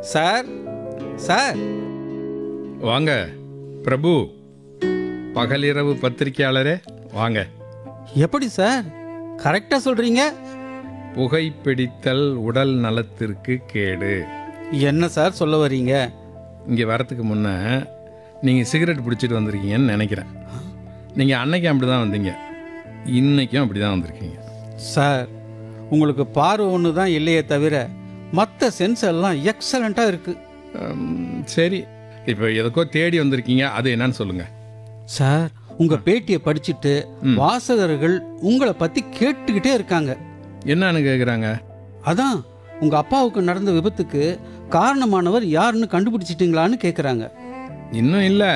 sir sir வாங்க பிரபு பகலிரவு பத்திரிக்கையாளரே வாங்க எப்படி சார் கரெக்டாக சொல்கிறீங்க புகைப்பிடித்தல் உடல் நலத்திற்கு கேடு என்ன சார் சொல்ல வர்றீங்க இங்கே வரத்துக்கு முன்ன நீங்கள் சிகரெட் பிடிச்சிட்டு வந்திருக்கீங்கன்னு நினைக்கிறேன் நீங்கள் அன்னைக்கும் அப்படி தான் வந்தீங்க இன்னைக்கும் அப்படி தான் வந்திருக்கீங்க சார் உங்களுக்கு பார்வை ஒன்று தான் இல்லையே தவிர மற்ற சென்ஸ் எல்லாம் எக்ஸலண்ட்டாக இருக்குது ஹம், சரி இப்போ எதுக்கோ தேடி வந்திருக்கீங்க அது என்னன்னு சொல்லுங்கள் சார் உங்கள் பேட்டியை படிச்சுட்டு வாசகர்கள் உங்களை பற்றி கேட்டுக்கிட்டே இருக்காங்க என்னன்னு கேட்குறாங்க அதான் உங்கள் அப்பாவுக்கு நடந்த விபத்துக்கு காரணமானவர் யாருன்னு கண்டுபிடிச்சிட்டிங்களான்னு கேட்குறாங்க இன்னும் இல்லை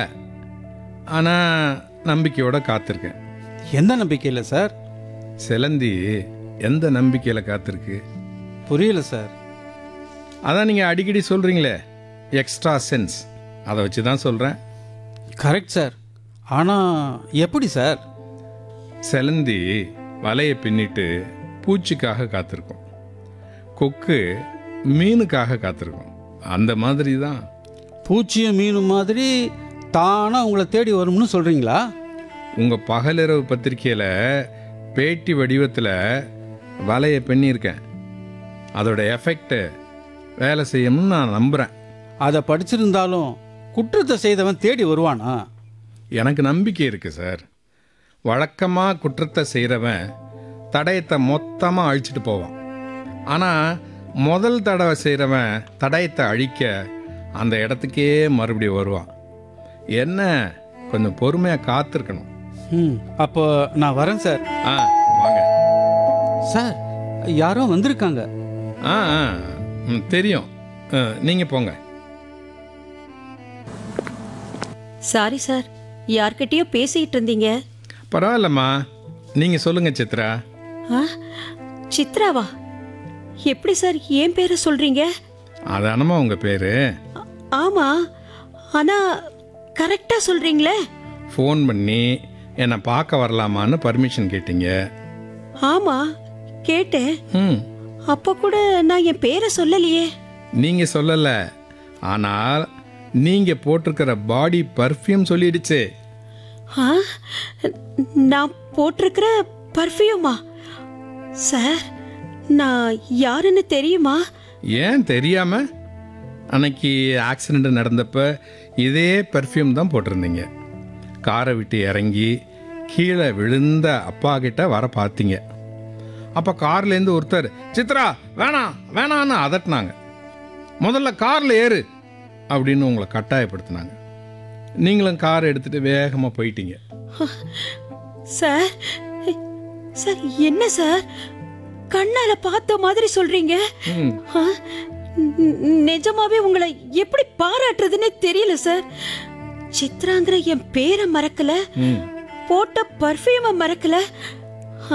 ஆனால் நம்பிக்கையோட காத்திருக்கேன் எந்த நம்பிக்கையில் சார் சிலந்தி எந்த நம்பிக்கையில் காத்திருக்கு புரியல சார் அதான் நீங்கள் அடிக்கடி சொல்கிறீங்களே எக்ஸ்ட்ரா சென்ஸ் அதை வச்சு தான் சொல்கிறேன் கரெக்ட் சார் ஆனால் எப்படி சார் சிலந்தி வலையை பின்னிட்டு பூச்சிக்காக காத்திருக்கும் கொக்கு மீனுக்காக காத்திருக்கும் அந்த மாதிரி தான் பூச்சியும் மீனும் மாதிரி தானாக உங்களை தேடி வரும்னு சொல்கிறீங்களா உங்கள் பகலிரவு பத்திரிக்கையில் பேட்டி வடிவத்தில் வலையை பின்னியிருக்கேன் அதோட எஃபெக்ட் வேலை செய்யும்னு நான் நம்புகிறேன் அதை படிச்சிருந்தாலும் குற்றத்தை செய்தவன் தேடி வருவானா எனக்கு நம்பிக்கை இருக்குது சார் வழக்கமாக குற்றத்தை செய்கிறவன் தடயத்தை மொத்தமாக அழிச்சிட்டு போவான் ஆனால் முதல் தடவை செய்கிறவன் தடயத்தை அழிக்க அந்த இடத்துக்கே மறுபடியும் வருவான் என்ன கொஞ்சம் பொறுமையாக காத்திருக்கணும் ம் அப்போ நான் வரேன் சார் ஆ வாங்க சார் யாரோ வந்திருக்காங்க ஆ ஆ ம், தெரியும் நீங்கள் போங்க சாரி சார் யார்கிட்டயோ பேசிட்டு இருந்தீங்க பரவாயில்லம்மா நீங்கள் சொல்லுங்கள் சித்ரா ஆ சித்ராவா எப்படி சார் ஏன் பேரை சொல்றீங்க அதானம்மா உங்கள் பேர் ஆ- ஆமா ஆனா கரெக்டா சொல்றீங்களே ஃபோன் பண்ணி என்னை பார்க்க வரலாமான்னு பர்மிஷன் கேட்டீங்க ஆமா கேட்டேன் ம் அப்ப கூட நான் என் பேரை சொல்லலையே நீங்க சொல்லல ஆனால் நீங்க போட்டிருக்கிற பாடி பர்ஃப்யூம் சொல்லிடுச்சு ஆ நான் போட்டிருக்கிற பர்ஃப்யூமா சார் நான் யாருன்னு தெரியுமா ஏன் தெரியாம அன்னைக்கு ஆக்சிடெண்ட் நடந்தப்ப இதே பர்ஃப்யூம் தான் போட்டிருந்தீங்க காரை விட்டு இறங்கி கீழே விழுந்த அப்பா கிட்ட வர பார்த்தீங்க அப்போ கார்லேருந்து ஒருத்தர் சித்ரா வேணாம் வேணான்னு அதட்டினாங்க முதல்ல காரில் ஏறு அப்படின்னு உங்களை கட்டாயப்படுத்தினாங்க நீங்களும் கார் எடுத்துட்டு வேகமாக போயிட்டீங்க சார் சார் என்ன சார் கண்ணால பார்த்த மாதிரி சொல்றீங்க ம் ஆ, ந- நிஜமாவே உங்களை எப்படி பாராட்டுறதுன்னே தெரியல சார் சித்ராங்கிற என் பேரை மறக்கல ம் போட்ட பர்ஃபியூமை மறக்கல ஆ,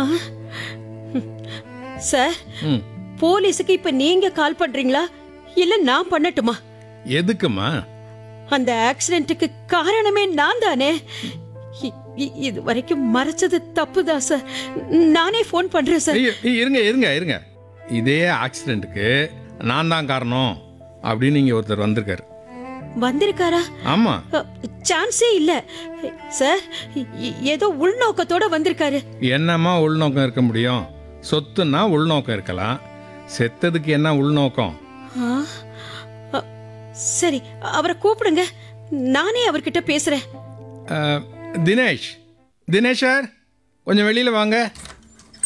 சார் ம் போலீஸுக்கு இப்ப நீங்க கால் பண்றீங்களா இல்ல நான் பண்ணட்டுமா எதுக்குமா அந்த ஆக்சிடென்ட்டுக்கு காரணமே நான் தானே இ- இ- இது வரைக்கும் மறைச்சது தப்புதான் சார் நானே ஃபோன் பண்றேன் சார் ஐயோ, ஐயோ, இருங்க இருங்க இருங்க இதே ஆக்சிடென்ட்டுக்கு நான் தான் காரணம் அப்படின்னு இங்கே ஒருத்தர் வந்திருக்காரு வந்திருக்காரா ஆமாம் அ, சான்ஸே இல்ல சார் இ- ஏதோ உள்நோக்கத்தோட வந்திருக்காரு என்னம்மா உள்நோக்கம் இருக்க முடியும் சொத்துன்னா உள்நோக்கம் இருக்கலாம் செத்ததுக்கு என்ன உள்நோக்கம் ஆ, அ, சரி அவரை கூப்பிடுங்க நானே அவர்கிட்ட பேசுறேன் அஹ், தினேஷ் தினேஷ் சார் கொஞ்சம் வெளியில் வாங்க